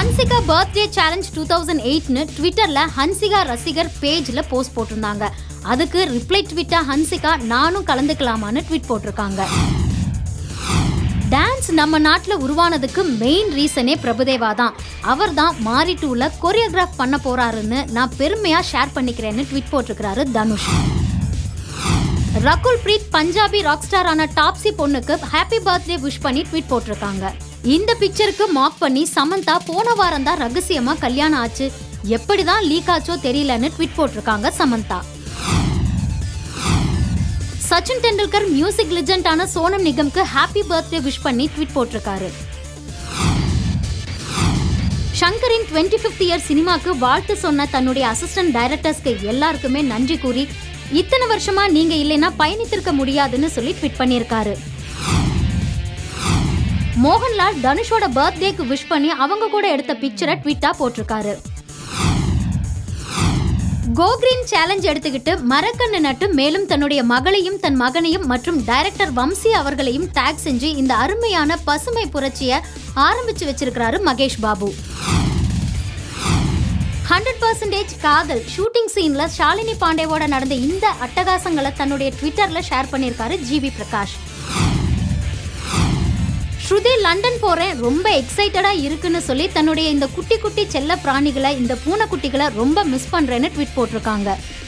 Hansika birthday challenge two thousand எயிட்னு ட்விட்டர்ல ஹன்சிகா ரசிகர் பேஜ்ல போஸ்ட் போட்டிருந்தாங்க அதுக்கு ரிப்ளை ட்விட்டா ஹன்சிகா நானும் கலந்துக்கலாமான்னு ட்வீட் போட்டிருக்காங்க டான்ஸ் நம்ம நாட்டில் உருவானதுக்கு மெயின் ரீசனே பிரபுதேவா தான் அவர் தான் மாரி டூல கொரியோகிராஃப் பண்ண போறாருன்னு நான் பெருமையா ஷேர் பண்ணிக்கிறேன்னு ட்வீட் போட்டிருக்கிறாரு தனுஷ் ரகுல் பிரீத் பஞ்சாபி ராக் ஸ்டாரான டாப்ஸி பொண்ணுக்கு ஹாப்பி பர்த்டே விஷ் பண்ணி ட்வீட் போட்டிருக்காங்க இந்த பிக்சருக்கு மாக் பண்ணி சமந்தா போன வாரம் தான் ரகசியமா கல்யாணம் ஆச்சு எப்படிதான் லீக் ஆச்சோ தெரியலன்னு ட்வீட் போட்டிருக்காங்க சமந்தா சச்சின் டெண்டுல்கர் மியூசிக் லெஜெண்டான சோனம் நிகம்க்கு ஹாப்பி பர்த்டே விஷ் பண்ணி ட்வீட் போட்டிருக்காரு ஷங்கரின் டுவெண்ட்டி ஃபிஃப்த் இயர் சினிமாக்கு வாழ்த்து சொன்ன தன்னுடைய அசிஸ்டன்ட் டைரக்டர்ஸ்க்கு எல்லாருக்குமே நன்றி கூறி இத்தனை வருஷமா நீங்க இல்லைன்னா பயணித்திருக்க முடியாதுன்னு சொல்லி ட்வீட் பண்ணியிருக்காரு மோகன்லால் தனுஷோட பர்த்டேக்கு விஷ் பண்ணி அவங்க கூட எடுத்த பிக்சரை ட்வீட்டா போட்டிருக்காரு கோ கிரீன் சேலஞ்ச் எடுத்துக்கிட்டு மரக்கண்ணு நட்டு மேலும் தன்னுடைய மகளையும் தன் மகனையும் மற்றும் டைரக்டர் வம்சி அவர்களையும் டேக் செஞ்சு இந்த அருமையான பசுமை புரட்சியை ஆரம்பிச்சு வச்சிருக்கிறாரு மகேஷ் பாபு ஹண்ட்ரட் பர்சன்டேஜ் காதல் ஷூட்டிங் சீன்ல ஷாலினி பாண்டேவோட நடந்த இந்த அட்டகாசங்களை தன்னுடைய ட்விட்டர்ல ஷேர் பண்ணியிருக்காரு ஜிவி பிரகாஷ் ஸ்ருதி லண்டன் போறேன் ரொம்ப எக்ஸைட்டடா இருக்குன்னு சொல்லி தன்னுடைய இந்த குட்டி குட்டி செல்ல பிராணிகளை இந்த பூனைக்குட்டிகளை ரொம்ப மிஸ் பண்றேன்னு ட்வீட் போட்டிருக்காங்க